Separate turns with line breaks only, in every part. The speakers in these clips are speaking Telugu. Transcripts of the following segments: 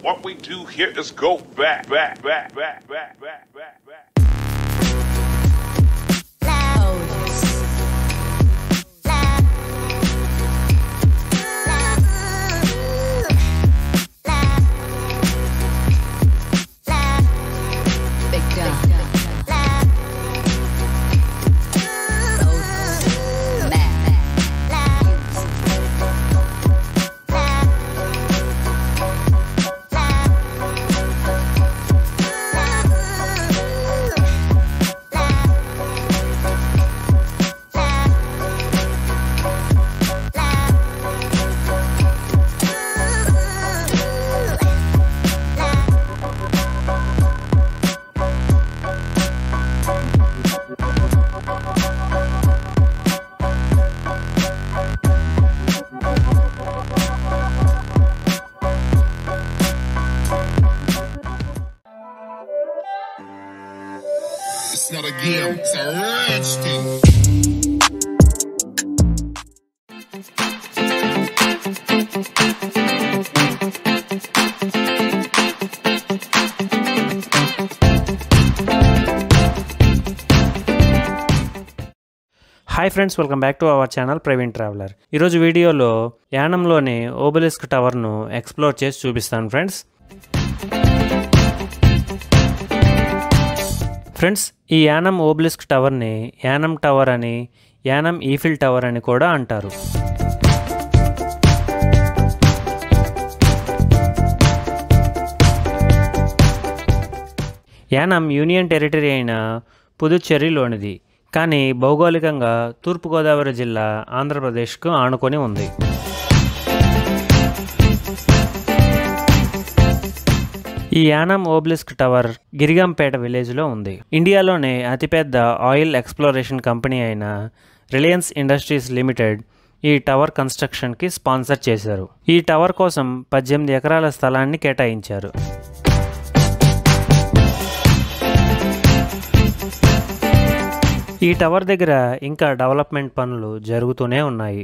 What we do here is go back, back, back, back, back, back, back, back.
Big Gun.
It's not a game, it's a rich thing.
Hi friends welcome back to our channel Praveen traveller ఈరోజు వీడియోలో యానంలోని ఓబెలిస్క్ టవర్ను ఎక్స్ప్లోర్ చేసి చూపిస్తాను ఫ్రెండ్స్ ఫ్రెండ్స్ ఈ యానం ఓబెలిస్క్ టవర్ని యానం టవర్ అని యానం ఈఫిల్ టవర్ అని కూడా అంటారు యానం యూనియన్ టెరిటరీ అయిన పుదుచ్చేరిలోనిది కానీ భౌగోళికంగా తూర్పుగోదావరి జిల్లా ఆంధ్రప్రదేశ్కు ఆనుకొని ఉంది ఈ యానం ఓబ్లిస్క్ టవర్ గిరిగంపేట విలేజ్లో ఉంది ఇండియాలోనే అతిపెద్ద ఆయిల్ ఎక్స్ప్లోరేషన్ కంపెనీ అయిన రిలయన్స్ ఇండస్ట్రీస్ లిమిటెడ్ ఈ టవర్ కన్స్ట్రక్షన్కి స్పాన్సర్ చేశారు ఈ టవర్ కోసం పద్దెనిమిది ఎకరాల స్థలాన్ని కేటాయించారు ఈ టవర్ దగ్గర ఇంకా డెవలప్మెంట్ పనులు జరుగుతూనే ఉన్నాయి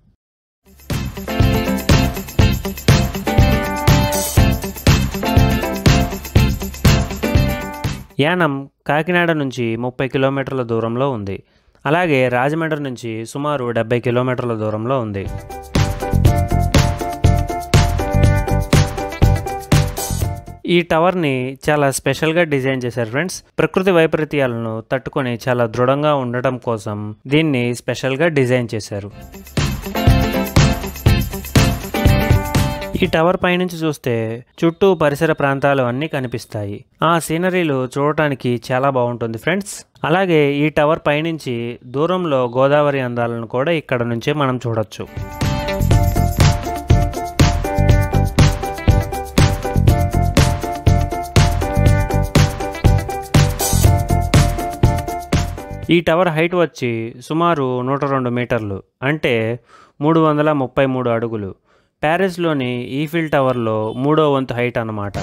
యానం కాకినాడ నుంచి ముప్పై కిలోమీటర్ల దూరంలో ఉంది అలాగే రాజమండ్రి నుంచి సుమారు డెబ్బై కిలోమీటర్ల దూరంలో ఉంది ఈ టవర్ని చాలా స్పెషల్గా డిజైన్ చేశారు ఫ్రెండ్స్ ప్రకృతి వైపరీత్యాలను తట్టుకొని చాలా దృఢంగా ఉండటం కోసం దీన్ని స్పెషల్గా డిజైన్ చేశారు ఈ టవర్ పైనుంచి చూస్తే చుట్టూ పరిసర ప్రాంతాలు అన్నీ కనిపిస్తాయి ఆ సీనరీలు చూడటానికి చాలా బాగుంటుంది ఫ్రెండ్స్ అలాగే ఈ టవర్ పైనుంచి దూరంలో గోదావరి అందాలను కూడా ఇక్కడ నుంచే మనం చూడొచ్చు ఈ టవర్ హైట్ వచ్చి సుమారు నూట రెండు మీటర్లు అంటే మూడు వందల ముప్పై మూడు అడుగులు ప్యారిస్లోని ఈఫిల్ టవర్లో మూడో వంతు హైట్ అన్నమాట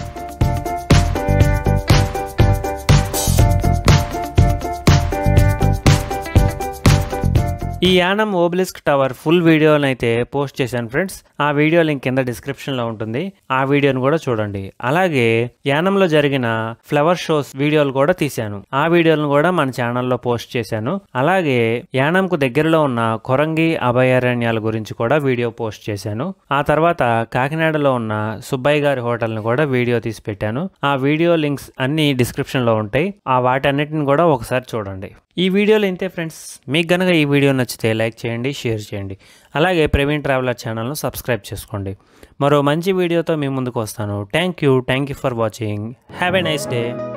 ఈ యానం ఓబ్లిస్క్ టవర్ ఫుల్ వీడియోని అయితే పోస్ట్ చేశాను ఫ్రెండ్స్ ఆ వీడియో లింక్ కింద డిస్క్రిప్షన్లో ఉంటుంది ఆ వీడియోని కూడా చూడండి అలాగే యానంలో జరిగిన ఫ్లవర్ షోస్ వీడియోలు కూడా తీశాను ఆ వీడియోలను కూడా మన ఛానల్లో పోస్ట్ చేశాను అలాగే యానంకు దగ్గరలో ఉన్న కొరంగి అభయారణ్యాల గురించి కూడా వీడియో పోస్ట్ చేశాను ఆ తర్వాత కాకినాడలో ఉన్న సుబ్బయ్య గారి హోటల్ని కూడా వీడియో తీసి పెట్టాను ఆ వీడియో లింక్స్ అన్ని డిస్క్రిప్షన్లో ఉంటాయి ఆ వాటన్నిటిని కూడా ఒకసారి చూడండి ఈ వీడియోలో ఇంతే ఫ్రెండ్స్ మీకు కనుక ఈ వీడియో నచ్చితే లైక్ చేయండి షేర్ చేయండి అలాగే ప్రవీణ్ ట్రావెలర్ ఛానల్ను సబ్స్క్రైబ్ చేసుకోండి మరో మంచి వీడియోతో మీ ముందుకు వస్తాను thank you thank you for watching have a nice day